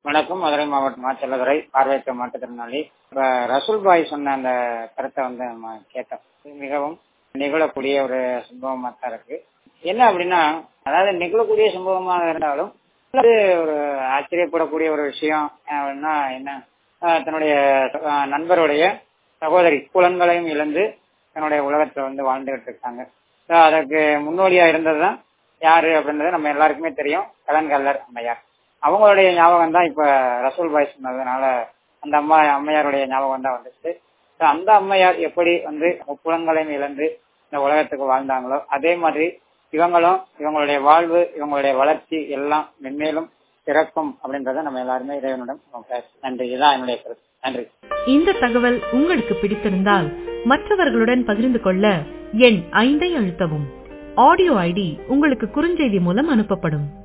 வணக்கம் மதுரை மாவட்டம் மாச்சல்லதுறை பார்வையற்ற மாற்றுத்திறனாளி இப்ப ரசூல் பாய் சொன்ன அந்த கருத்தை வந்து நம்ம கேட்டோம் இது மிகவும் நிகழக்கூடிய ஒரு சம்பவமா தான் இருக்கு என்ன அப்படின்னா அதாவது நிகழக்கூடிய சம்பவமாக இருந்தாலும் அது ஒரு ஆச்சரியப்படக்கூடிய ஒரு விஷயம் அப்படின்னா என்ன ஆஹ் தன்னுடைய ஆஹ் நண்பருடைய சகோதரி புலன்களையும் இழந்து தன்னுடைய உலகத்துல வந்து வாழ்ந்துகிட்டு இருக்காங்க So அதற்கு முன்னோடியா இருந்ததுதான் யாரு அப்படின்றது நம்ம எல்லாருக்குமே தெரியும் கலன் கல்லர் அம்மையார் அவங்களுடைய ஞாபகம் தான் இப்ப ரசூல் பாய் சொன்னதுனால அந்த அம்மா அம்மையாருடைய ஞாபகம் தான் வந்துச்சு So அந்த அம்மையார் எப்படி வந்து புலன்களையும் இழந்து இந்த உலகத்துக்கு வாழ்ந்தாங்களோ அதே மாதிரி இவங்களும் இவங்களுடைய வாழ்வு இவங்களுடைய வளர்ச்சி எல்லாம் மென்மேலும் சிறக்கும் அப்படின்றத நம்ம எல்லாருமே இறைவனிடம் நன்றி இதுதான் என்னுடைய கருத்து நன்றி இந்த தகவல் உங்களுக்கு பிடித்திருந்தால் மற்றவர்களுடன் பகிர்ந்து கொள்ள எண் ஐந்தை அழுத்தவும் ஆடியோ ஐடி உங்களுக்கு குறுஞ்செய்தி மூலம் அனுப்பப்படும்